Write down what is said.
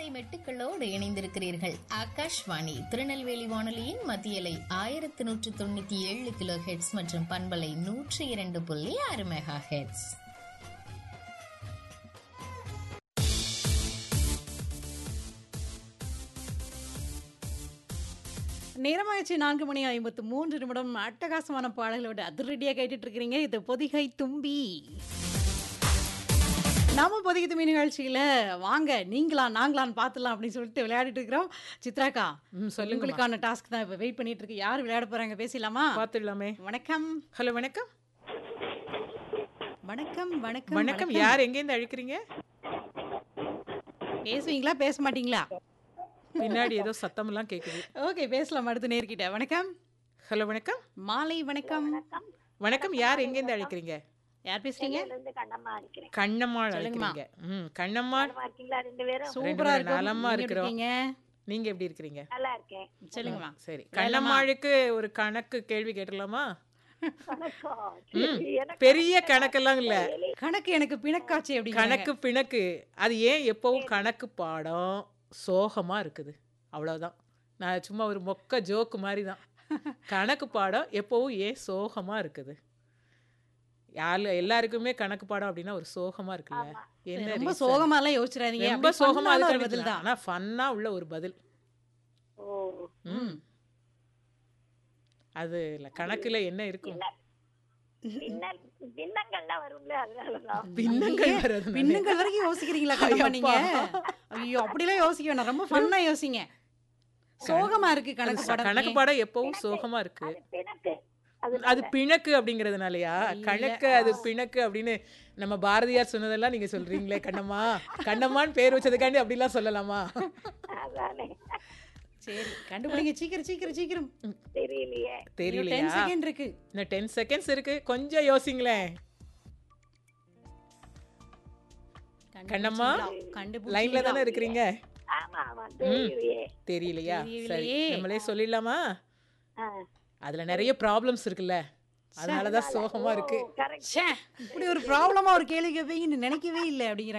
இசை மெட்டுக்களோடு இணைந்திருக்கிறீர்கள் ஆகாஷ்வாணி திருநெல்வேலி வானொலியின் மத்தியலை ஆயிரத்தி நூற்று தொண்ணூத்தி ஏழு கிலோ ஹெட்ஸ் மற்றும் பண்பலை நூற்றி இரண்டு புள்ளி ஆறு மெகா ஹெட்ஸ் நேரமாயிடுச்சு நான்கு மணி ஐம்பத்து மூன்று நிமிடம் அட்டகாசமான பாடல்களோட அதிரடியாக கேட்டுட்டு இருக்கிறீங்க இது பொதிகை தும்பி நாம பொதிகை தும்பி நிகழ்ச்சியில வாங்க நீங்களா நாங்களான்னு பார்த்துலாம் அப்படின்னு சொல்லிட்டு விளையாடிட்டு இருக்கிறோம் சித்ராக்கா ம் சொல்லுங்க உங்களுக்கான டாஸ்க் தான் இப்போ வெயிட் பண்ணிட்டு இருக்கு யார் விளையாட போறாங்க பேசலாமா பார்த்துடலாமே வணக்கம் ஹலோ வணக்கம் வணக்கம் வணக்கம் வணக்கம் யார் எங்கேருந்து அழைக்கிறீங்க பேசுவீங்களா பேச மாட்டீங்களா பின்னாடி ஏதோ சத்தமெல்லாம் கேட்குது ஓகே பேசலாம் அடுத்து நேர்கிட்ட வணக்கம் ஹலோ வணக்கம் மாலை வணக்கம் வணக்கம் யார் எங்கேருந்து அழைக்கிறீங்க யார் பேசுறீங்க இருந்து கண்ணம்மா அடிக்கிறேன் கண்ணம்மாள் சொல்லுங்கம்மா. அழைக்கிறீங்க ம் கண்ணம்மாள் நலமா இருக்கீங்களா ரெண்டு பேரும் சூப்பரா பேரும் இருக்கும் நலமா நீங்க எப்படி இருக்கிறோம். இருக்கீங்க? நீங்க எப்படி இருக்கிறீங்க நல்லா இருக்கேன் சொல்லுங்கம்மா சரி வேலைம்மா. கண்ணம்மாளுக்கு ஒரு கணக்கு கேள்வி கேட்டலாமா வணக்கம் ம் எனக்கு பெரிய கணக்கெல்லாம் இல்ல கணக்கு எனக்கு பிணக்காட்சி அப்படி கணக்கு பிணக்கு அது ஏன் எப்பவும் கணக்கு பாடம் சோகமா இருக்குது அவ்வளவுதான் நான் சும்மா ஒரு மொக்க ஜோக்கு மாதிரி தான் கணக்கு பாடம் எப்பவும் ஏன் சோகமா இருக்குது யாரு எல்லாருக்குமே கணக்கு பாடம் அப்படின்னா ஒரு சோகமா இருக்குல்ல என்ன ரொம்ப reason? சோகமா எல்லாம் யோசிச்சிடாதீங்க ரொம்ப அப்படி சோகமா பண்ணாலும் ஒரு அதுக்கு பதில் தான் ஆனா ஃபன்னா உள்ள ஒரு பதில் ஓ ம் அது இல்ல கணக்குல என்ன இருக்கும் பின்னல் பின்னங்கள்லாம் வரும்ல அதனாலதான் பின்னங்கள் வர்றது பின்னுங்கள் வரைக்கும் யோசிக்கிறீங்களா கண்ணம்மா நீங்க ஐயப்பா. ஐயோ அப்படிலாம் யோசிக்க வேணாம் ரொம்ப ஃபன்னா யோசிங்க சோகமா இருக்கு கணக்கு பாடம் கணக்கு பாடம் எப்பவும் சோகமா இருக்கு அது பிணக்கு அது அது பிணக்கு அப்படிங்கறதுனாலயா கணக்கு அது பிணக்கு அப்படின்னு நம்ம பாரதியார் சொன்னதெல்லாம் நீங்க சொல்றீங்களே கண்ணம்மா கண்ணம்மான்னு பேர் வச்சதுக்காண்டி அப்படிலாம் சொல்லலாமா அதானே சரி கண்டுபிடிங்க சீக்கிரம் சீக்கிரம் சீக்கிரம் தெரியலையே டென் தெரியலையா செகண்ட் இருக்கு இன்னும் டென் செகண்ட்ஸ் இருக்கு கொஞ்சம் யோசிங்களேன் கண்ணம்மா, கண்டுபிடிச்சிங்களா? லைன்ல தானே இருக்கிறீங்க ஆமா ஆமா தெரியலையே தெரியலையா சரி தெரியலையே. நம்மளே சொல்லிடலாமா ஆ. அதுல நிறைய ப்ராப்ளம்ஸ் இருக்குல்ல அதனாலதான் சோகமா இருக்கு கரெக்ட் ச்சே, இப்படி ஒரு ப்ராப்ளமா ஒரு கேள்வி கேட்பீங்கன்னு நினைக்கவே இல்லை அப்படிங்கிற